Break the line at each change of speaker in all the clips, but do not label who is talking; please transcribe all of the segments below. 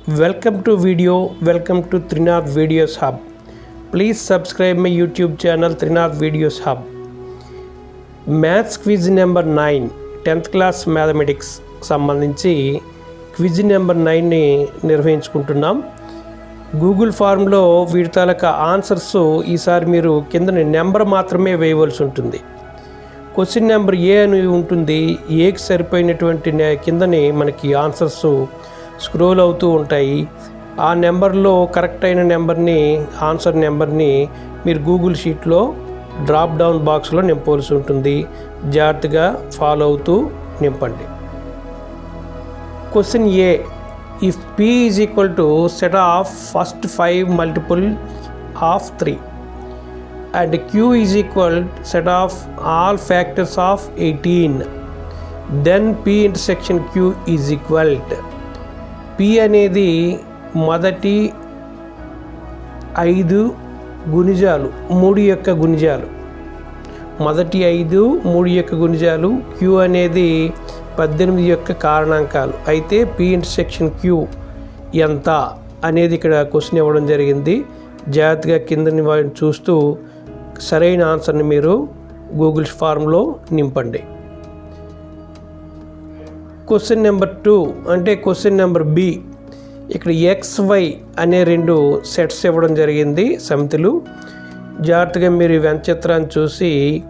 Welcome to video. Welcome to Trinath Videos Hub. Please subscribe my YouTube channel Trinath Videos Hub. Maths quiz number nine tenth class mathematics సంబంధించి quiz number నైన్ని నిర్వహించుకుంటున్నాం Google ఫార్మ్లో వీటి తాలూకా answers ఈసారి మీరు కింద నెంబర్ మాత్రమే వేయవలసి ఉంటుంది క్వశ్చన్ నెంబర్ ఏ అని ఉంటుంది ఏకి సరిపోయినటువంటి నె- కిందని మనకి ఆన్సర్స్ స్క్రోల్ అవుతూ ఉంటాయి ఆ నెంబర్లో కరెక్ట్ అయిన నెంబర్ని ఆన్సర్ నెంబర్ని మీరు గూగుల్ షీట్లో డ్రాప్ డౌన్ బాక్స్లో నింపవలసి ఉంటుంది జాగ్రత్తగా ఫాలో అవుతూ నింపండి question A if P is equal to set of first five multiple of three and q is equal set of all factors of 18 then p intersection q is equal to p అనేది మొదటి ఐదు గుణిజాలు మూడు యొక్క గుణిజాలు మొదటి ఐదు మూడు యొక్క గుణిజాలు queue అనేది పద్దెనిమిది యొక్క కారణాంకాలు అయితే పి ఇంటర్సెక్షన్ క్యూ ఎంత అనేది ఇక్కడ క్వశ్చన్ ఇవ్వడం జరిగింది జాగ్రత్తగా కిందని వాటిని చూస్తూ సరైన ఆన్సర్ని మీరు గూగుల్ ఫార్మ్లో నింపండి క్వశ్చన్ నెంబర్ టూ అంటే క్వశ్చన్ నెంబర్ బి ఇక్కడ ఎక్స్ వై అనే రెండు సెట్స్ ఇవ్వడం జరిగింది సమితులు జాగ్రత్తగా మీరు ఈ వెంచిత్రాన్ని చూసి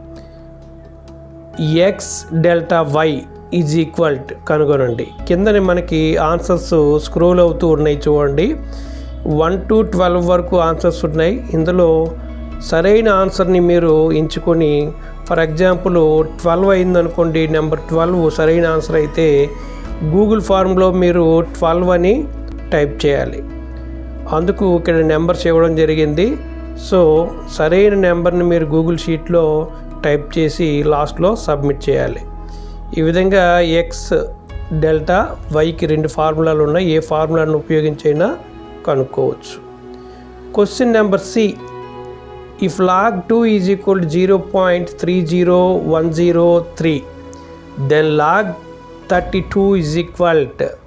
X delta Y is equal కనుగొనండి కిందని మనకి ఆన్సర్స్ స్క్రోల్ అవుతూ ఉన్నాయి చూడండి వన్ టు ట్వెల్వ్ వరకు ఆన్సర్స్ ఉన్నాయి ఇందులో సరైన ఆన్సర్ని మీరు ఎంచుకొని ఫర్ ఎగ్జాంపుల్ ట్వెల్వ్ అయిందనుకోండి నెంబర్ ట్వెల్వ్ సరైన ఆన్సర్ అయితే గూగుల్ ఫార్మ్లో మీరు ట్వెల్వ్ అని టైప్ చేయాలి అందుకు ఇక్కడ నెంబర్స్ ఇవ్వడం జరిగింది సో సరైన నెంబర్ని మీరు గూగుల్ షీట్లో టైప్ చేసి లాస్ట్లో సబ్మిట్ చేయాలి ఈ విధంగా ఎక్స్ డెల్టా వైకి రెండు ఫార్ములాలు ఉన్నాయి ఏ ఫార్ములాను ఉపయోగించైనా కనుక్కోవచ్చు question number C if log two is equal zero point three zero one zero three then log thirty two is equal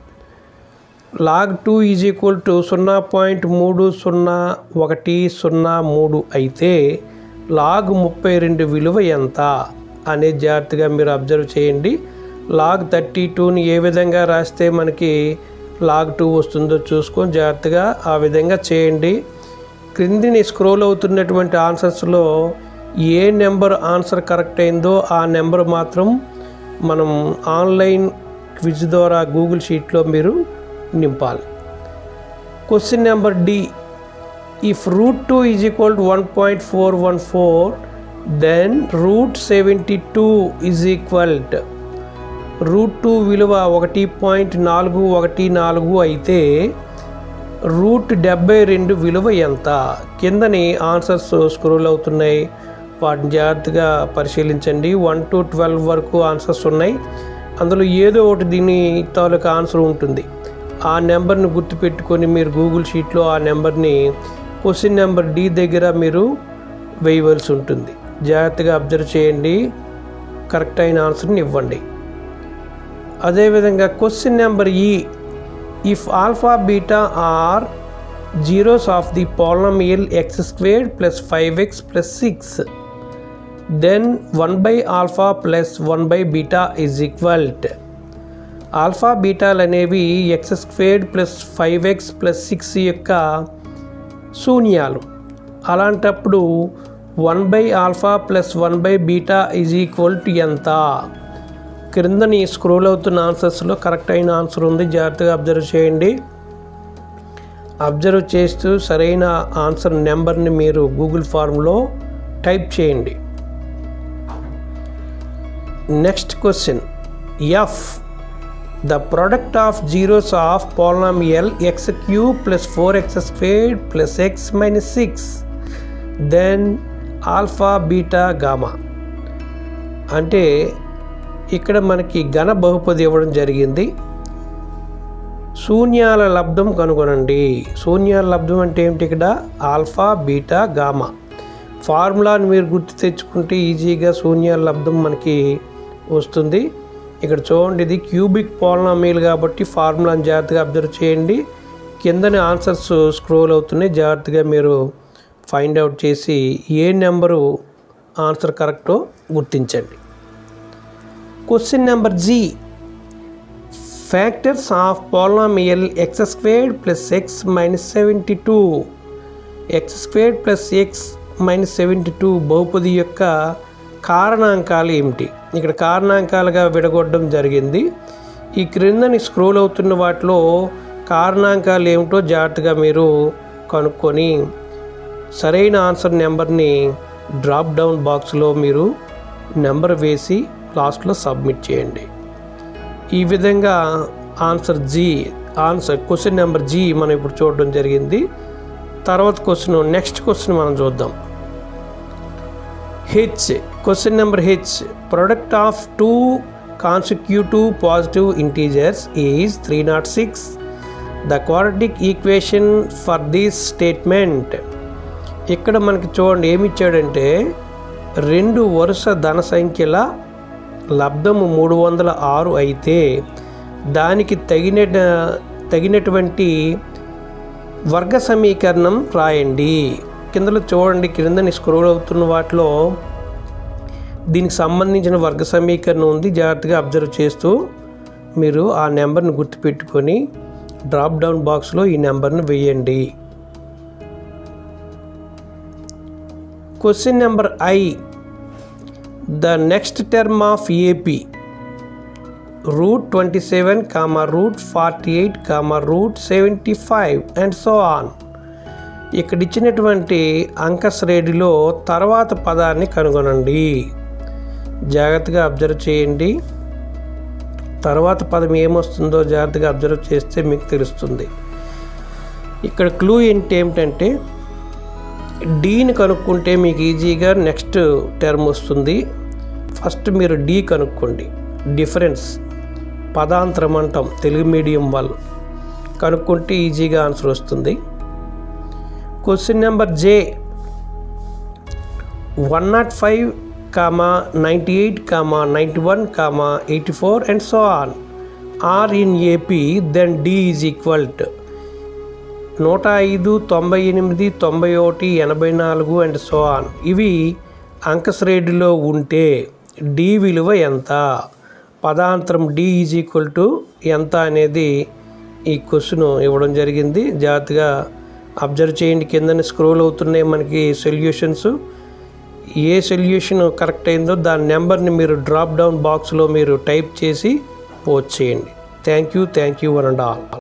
log two is equal to సున్నా పాయింట్ మూడు సున్నా ఒకటి సున్నా మూడు అయితే లాగ్ ముప్పై రెండు విలువ ఎంత అనేది జాగ్రత్తగా మీరు అబ్జర్వ్ చేయండి లాగ్ థర్టీ టూని ఏ విధంగా రాస్తే మనకి లాగ్ టూ వస్తుందో చూసుకొని జాగ్రత్తగా ఆ విధంగా చేయండి క్రిందిని స్క్రోల్ అవుతున్నటువంటి ఆన్సర్స్లో ఏ నెంబర్ ఆన్సర్ కరెక్ట్ అయిందో ఆ నెంబర్ మాత్రం మనం ఆన్లైన్ క్విజ్ ద్వారా గూగుల్ షీట్లో మీరు నింపాలి question number D if root two is equal to one point four one four then root seventy two is equal root two విలువ ఒకటి పాయింట్ నాలుగు ఒకటి నాలుగు అయితే రూట్ డెబ్బై రెండు విలువ ఎంత కిందని ఆన్సర్స్ స్క్రోల్ అవుతున్నాయి వాటిని జాగ్రత్తగా పరిశీలించండి వన్ టు ట్వెల్వ్ వరకు ఆన్సర్స్ ఉన్నాయి అందులో ఏదో ఒకటి దీని తాలూకా ఆన్సర్ ఉంటుంది ఆ నెంబర్ని గుర్తుపెట్టుకొని మీరు గూగుల్ షీట్లో ఆ నెంబర్ని క్వశ్చన్ నెంబర్ డి దగ్గర మీరు వేయవలసి ఉంటుంది జాగ్రత్తగా అబ్జర్వ్ చేయండి కరెక్ట్ అయిన ఆన్సర్ని ఇవ్వండి అదేవిధంగా question number E if alpha beta are zeros of the polynomial x squared plus five x plus six then one by alpha plus one by beta is equal alpha బీటాలు అనేవి x squared plus five x plus six యొక్క శూన్యాలు అలాంటప్పుడు one by alpha plus one by beta is equal to ఎంత క్రిందని scroll అవుతున్న ఆన్సర్స్లో correct అయిన answer ఉంది జాగ్రత్తగా అబ్జర్వ్ చేయండి అబ్జర్వ్ చేస్తూ సరైన ఆన్సర్ నెంబర్ని మీరు గూగుల్ ఫార్మ్లో టైప్ చేయండి next question F the product of zeros of polynomial x cube plus four x squared plus x minus six then alpha beta gamma అంటే ఇక్కడ మనకి ఘన బహుపది ఇవ్వడం జరిగింది శూన్యాల లబ్ధం కనుగొనండి శూన్యాల లబ్ధం అంటే ఏమిటి ఇక్కడ ఆల్ఫా బీటా గామా ఫార్ములాని మీరు గుర్తు తెచ్చుకుంటే ఈజీగా శూన్యాల లబ్ధం మనకి వస్తుంది ఇక్కడ చూడండి ఇది క్యూబిక్ పాలనామీల్ కాబట్టి ఫార్ములాని జాగ్రత్తగా అబ్జర్వ్ చేయండి కిందని ఆన్సర్స్ స్క్రోల్ అవుతున్నాయి జాగ్రత్తగా మీరు ఫైండ్ అవుట్ చేసి ఏ నెంబరు ఆన్సర్ కరెక్టో గుర్తించండి question number G factors of polynomial x squared plus x minus seventy two x squared plus x minus seventy two బహుపది యొక్క కారణాంకాలు ఏమిటి ఇక్కడ కారణాంకాలుగా విడగొట్టడం జరిగింది ఈ క్రిందని స్క్రోల్ అవుతున్న వాటిలో కారణాంకాలు ఏమిటో జాగ్రత్తగా మీరు కనుక్కొని సరైన ఆన్సర్ నెంబర్ని డ్రాప్ డౌన్ బాక్స్లో మీరు నెంబర్ వేసి లాస్ట్లో సబ్మిట్ చేయండి ఈ విధంగా answer G answer question number G మనం ఇప్పుడు చూడడం జరిగింది తర్వాత క్వశ్చన్ నెక్స్ట్ క్వశ్చన్ మనం చూద్దాం H question number H product of two consecutive positive integers is three not six the quadratic equation for this statement ఇక్కడ మనకి చూడండి ఏమి ఇచ్చాడంటే రెండు వరుస ధన సంఖ్యల లబ్ధము మూడు వందల ఆరు అయితే దానికి తగిన తగినటువంటి వర్గ సమీకరణం రాయండి కిందలో చూడండి క్రిందని స్క్రోల్ అవుతున్న వాటిలో దీనికి సంబంధించిన వర్గ సమీకరణం ఉంది జాగ్రత్తగా అబ్జర్వ్ చేస్తూ మీరు ఆ నెంబర్ని గుర్తుపెట్టుకొని డ్రాప్ డౌన్ బాక్స్లో ఈ నెంబర్ని వేయండి question number I the next term of AP root twenty seven comma root forty eight comma root seventy five and so on ఇక్కడ ఇచ్చినటువంటి అంక శ్రేణిలో తర్వాత పదాన్ని కనుగొనండి జాగ్రత్తగా అబ్జర్వ్ చేయండి తర్వాత పదం ఏమొస్తుందో జాగ్రత్తగా అబ్జర్వ్ చేస్తే మీకు తెలుస్తుంది ఇక్కడ క్లూ ఏంటి ఏమిటంటే డీని కనుక్కుంటే మీకు ఈజీగా నెక్స్ట్ టర్మ్ వస్తుంది ఫస్ట్ మీరు డీ కనుక్కోండి డిఫరెన్స్ పదాంతరం అంటాం తెలుగు మీడియం వాళ్ళు కనుక్కుంటే ఈజీగా ఆన్సర్ వస్తుంది question number J one not five comma ninety eight comma ninety one comma eighty four and so on are in AP then D is equal to నూట ఐదు తొంభై ఎనిమిది తొంభై ఒకటి ఎనభై నాలుగు అండ్ సో ఆన్ ఇవి అంకశ్రేణిలో ఉంటే డి విలువ ఎంత పదాంతరం డి ఈజ్ ఈక్వల్ టు ఎంత అనేది ఈ క్వశ్చన్ ఇవ్వడం జరిగింది జాగ్రత్తగా అబ్జర్వ్ చేయండి కింద స్క్రోల్ అవుతున్నాయి మనకి సొల్యూషన్స్ ఏ సొల్యూషన్ కరెక్ట్ అయిందో దాని నెంబర్ని మీరు డ్రాప్ డౌన్ బాక్స్లో మీరు టైప్ చేసి పోస్ట్ చేయండి thank you thank you one and all